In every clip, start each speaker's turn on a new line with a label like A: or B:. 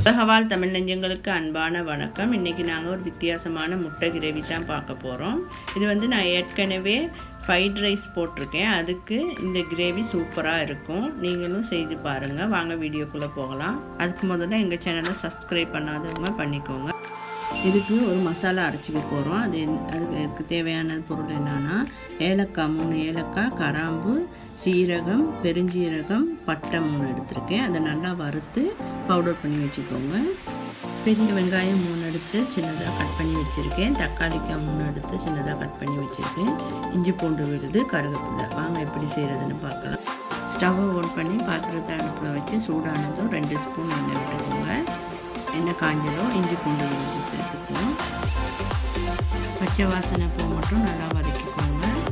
A: உலகவாழ் தமிழ் நெஞ்சங்களுக்கு அன்பான வணக்கம் இன்றைக்கி நாங்கள் ஒரு வித்தியாசமான முட்டை கிரேவி தான் பார்க்க போகிறோம் இது வந்து நான் ஏற்கனவே ஃப்ரைட் ரைஸ் போட்டிருக்கேன் அதுக்கு இந்த கிரேவி சூப்பராக இருக்கும் நீங்களும் செய்து பாருங்கள் வாங்க வீடியோக்குள்ளே போகலாம் அதுக்கு முதல்ல எங்கள் சேனலை சப்ஸ்கிரைப் பண்ணாதவங்க பண்ணிக்கோங்க இதுக்கு ஒரு மசாலா அரைச்சிக்க போகிறோம் அது அதுக்கு தேவையான பொருள் என்னென்னா ஏலக்காய் மூணு ஏலக்காய் கராம்பு சீரகம் பெருஞ்சீரகம் பட்டை மூணு எடுத்திருக்கேன் அதை நல்லா வறுத்து பவுடர் பண்ணி வச்சுக்கோங்க பெரிய வெங்காயம் மூணு எடுத்து சின்னதாக கட் பண்ணி வச்சுருக்கேன் தக்காளிக்காய் மூணு எடுத்து சின்னதாக கட் பண்ணி வச்சுருக்கேன் இஞ்சி பூண்டு விழுது கருவேப்பிலை வாங்க எப்படி செய்கிறதுன்னு பார்க்கலாம் ஸ்டவ்வை ஓன் பண்ணி பாத்திரத்தை அடுப்பில் வச்சு சூடானதும் ரெண்டு ஸ்பூன் எண்ணெய் விட்டுக்கோங்க எண்ணெய் காஞ்சதும் இஞ்சி பூண்டு விழுது சேர்த்துக்குவோம் பச்சை வாசனை பூ மட்டும் நல்லா வதக்கிக்கோங்க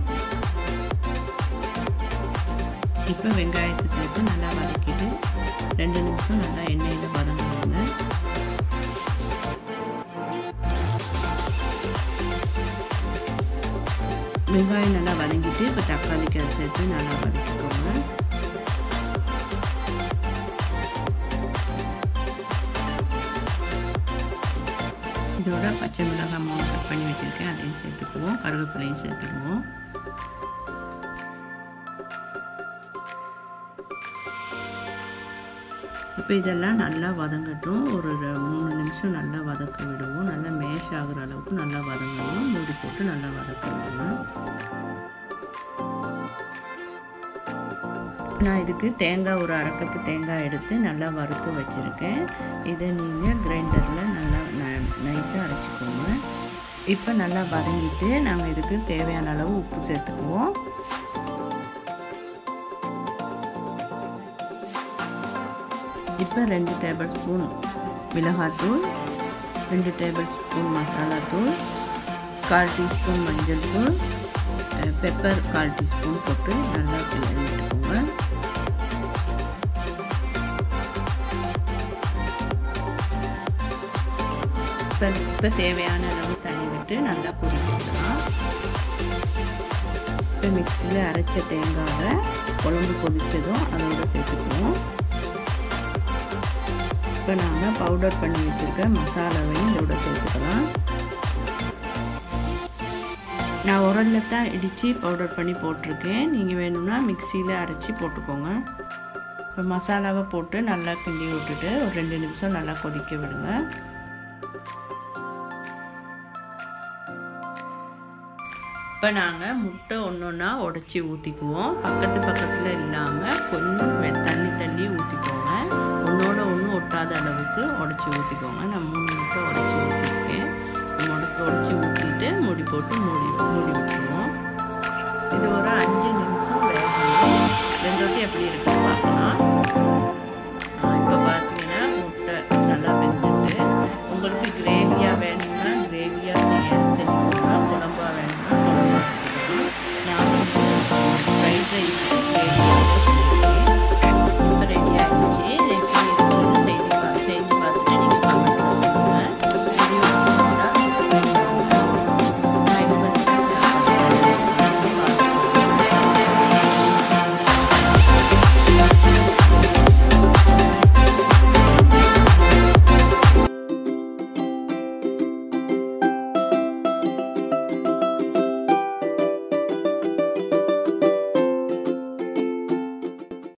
A: இப்போ வெங்காயத்தை சேர்த்து நல்லா வதக்கிட்டு ரெண்டு நிமிஷம் நல்லா எண்ணெயில் வதங்குவாங்க வெங்காயம் நல்லா வதங்கிட்டு இப்போ தக்காளிக்கு அதை சேர்த்து நல்லா வதக்கிக்கோங்க இதோட பச்சை மிளகாய் மூணு கட் பண்ணி வச்சுருக்கேன் அதையும் சேர்த்துக்குவோம் கருவேப்பிலையும் சேர்த்துக்குவோம் இப்போ இதெல்லாம் நல்லா வதங்கட்டும் ஒரு மூணு நிமிஷம் நல்லா வதக்க விடுவோம் நல்லா மேஷ் ஆகுற அளவுக்கு நல்லா வதங்கணும் மூடி போட்டு நல்லா வதக்க விடுவோம் நான் இதுக்கு தேங்காய் ஒரு அரை கப்பு தேங்காய் எடுத்து நல்லா வறுத்து வச்சுருக்கேன் இதை நீங்கள் கிரைண்டரில் நல்லா நைஸாக அரைச்சிக்கோங்க இப்போ நல்லா வதங்கிட்டு நாங்கள் இதுக்கு தேவையான அளவு உப்பு சேர்த்துக்குவோம் இப்போ ரெண்டு டேபிள் ஸ்பூன் மிளகாத்தூள் ரெண்டு டேபிள் ஸ்பூன் மசாலாத்தூள் கால் டீஸ்பூன் மஞ்சள் தூள் பெப்பர் கால் டீஸ்பூன் போட்டு நல்லா கிளறி விட்டுக்கோங்க இப்போ இப்போ தேவையான அளவு தண்ணி விட்டு நல்லா கொதிக்கலாம் இப்போ மிக்சியில் அரைச்ச தேங்காவை குழம்பு கொதித்ததும் அதோடு சேர்த்துக்குவோம் இப்போ நாங்கள் பவுடர் பண்ணி வச்சுருக்க மசாலாவையும் இதோட சேர்த்துக்கலாம் நான் உரலில் தான் இடித்து பவுடர் பண்ணி போட்டிருக்கேன் நீங்கள் வேணும்னா மிக்சியில் அரைச்சி போட்டுக்கோங்க இப்போ மசாலாவை போட்டு நல்லா கிண்டி விட்டுட்டு ஒரு ரெண்டு நிமிஷம் நல்லா கொதிக்க விடுங்க இப்போ நாங்கள் முட்டை ஒன்று ஒன்றா உடச்சி ஊற்றிக்குவோம் பக்கத்து பக்கத்தில் இல்லாமல் கொஞ்சம் தண்ணி தண்ணி ஊற்றிக்கோங்க ஒன்றோட ஒன்று ஒட்டாத அளவுக்கு உடச்சி ஊற்றிக்கோங்க நான் மூணு முட்டை உடச்சி ஊற்றிருக்கேன் முடக்க உடச்சி ஊற்றிட்டு மூடி போட்டு மூடி மூடி விட்டுருவோம் இது ஒரு அஞ்சு நிமிஷம் வேகணும் வெந்தோட்டி எப்படி இருக்குன்னு பார்க்கலாம்